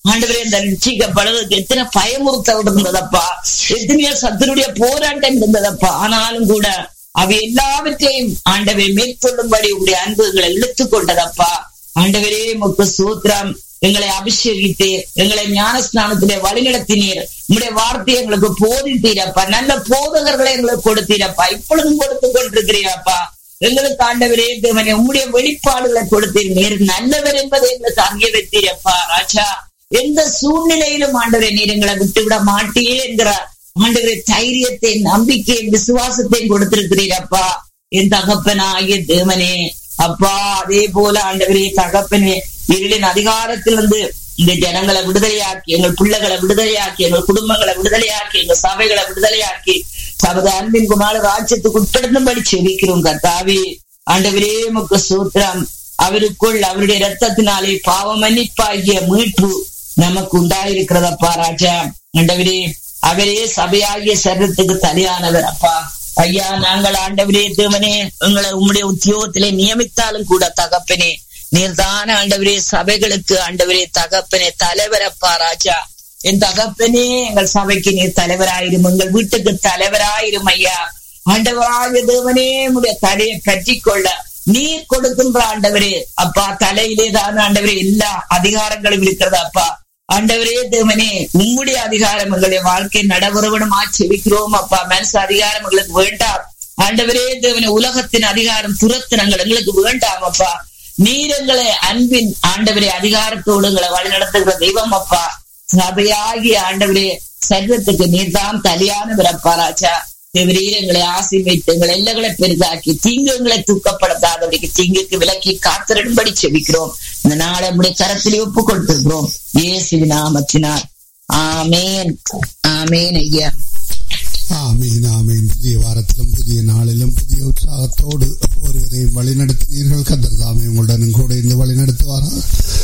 ஆண்டவரே இந்த ரட்சிக்கப்படுவதற்கு எத்தனை பயமுறுத்தல் இருந்ததப்பா எத்தனையோ சத்துருடைய போராட்டம் இருந்ததப்பா ஆனாலும் கூட அவை எல்லாவற்றையும் ஆண்டவை மேற்கொள்ளும்படி உங்களுடைய அன்புகளை இழுத்துக் கொண்டதப்பா ஆண்டவரே முக்கு சூத்திரம் எங்களை அபிஷேகித்து எங்களை ஞானஸ்நானத்திலே வழிநடத்தினீர் உங்களுடைய வார்த்தையை எங்களுக்கு போதித்தீரப்பா நல்ல போதகர்களை எங்களுக்கு கொடுத்தீரப்பா இப்பொழுதும் கொடுத்து கொண்டிருக்கிறீரப்பா எங்களுக்கு ஆண்டவரே தேவனே உங்களுடைய வெளிப்பாடுகளை கொடுத்தீர் நீர் நல்லவர் என்பதை எங்களுக்கு அங்கே வைத்தீரப்பா ராஜா எந்த சூழ்நிலையிலும் ஆண்டவரை நீர் எங்களை விட்டுவிட மாட்டே என்கிற ஆண்டவரை தைரியத்தை நம்பிக்கையும் விசுவாசத்தையும் கொடுத்திருக்கிறீரப்பா என் தகப்பனாகிய தேவனே அப்பா அதே போல ஆண்டவரே தகப்பனே இருளின் அதிகாரத்திலிருந்து இந்த ஜனங்களை விடுதலையாக்கி எங்கள் பிள்ளைகளை விடுதலையாக்கி எங்கள் குடும்பங்களை விடுதலையாக்கி எங்கள் சபைகளை விடுதலையாக்கி சபத அன்பின் குமார ராஜ்யத்துக்கு உட்படுத்தும்படி செபிக்கிறோம் கர்த்தாவே ஆண்டவரே முக்கு சூத்திரம் அவருக்குள் அவருடைய ரத்தத்தினாலே பாவ மன்னிப்பாகிய மீட்பு நமக்கு உண்டாயிருக்கிறதப்பா ராஜா ஆண்டவரே அவரே சபையாகிய சரீரத்துக்கு தலையானவர் அப்பா ஐயா நாங்கள் ஆண்டவரே தேவனே எங்களை உம்முடைய உத்தியோகத்திலே நியமித்தாலும் கூட தகப்பனே நீர்தான ஆண்டவரே சபைகளுக்கு ஆண்டவரே தகப்பனே தலைவரப்பா ராஜா என் தகப்பனே எங்கள் சபைக்கு நீர் தலைவராயிரும் எங்கள் வீட்டுக்கு தலைவராயிரும் ஐயா ஆண்டவராய தேவனே உடைய தலையை பற்றி கொள்ள நீர் கொடுக்கின்ற ஆண்டவரே அப்பா தலையிலே தான் ஆண்டவரே எல்லா அதிகாரங்களும் இருக்கிறது அப்பா ஆண்டவரே தேவனே உம்முடைய அதிகாரம் எங்களுடைய வாழ்க்கை நடவரவனும் ஆச்சரிக்கிறோம் அப்பா மனசு அதிகாரம் எங்களுக்கு வேண்டாம் ஆண்டவரே தேவனே உலகத்தின் அதிகாரம் துரத்தினங்கள் எங்களுக்கு வேண்டாம் அப்பா நீர் எங்களை அன்பின் ஆண்டவரே அதிகாரத்தோடு எங்களை வழிநடத்துகிற தெய்வம் அப்பா சபையாகிய ஆண்டவரே சர்வத்துக்கு நீர் தான் தலையானவர் அப்பா ராஜா தேவரீர் எங்களை ஆசீர்வைத்து எங்களை எல்லைகளை பெரிதாக்கி தீங்கு எங்களை தூக்கப்படுத்தாதவருக்கு தீங்குக்கு விலக்கி காத்திரும்படி செபிக்கிறோம் இந்த நாளை நம்முடைய கரத்திலே ஒப்பு கொடுத்திருக்கிறோம் இயேசு நாமத்தினார் ஆமேன் ஆமேன் ஐயா ஆமீன் ஆமீன் புதிய வாரத்திலும் புதிய நாளிலும் புதிய உற்சாகத்தோடு ஒருவரை வழிநடத்தினீர்கள் கந்தர் தாமே உங்களுடன் கூட இருந்து வழிநடத்துவாரா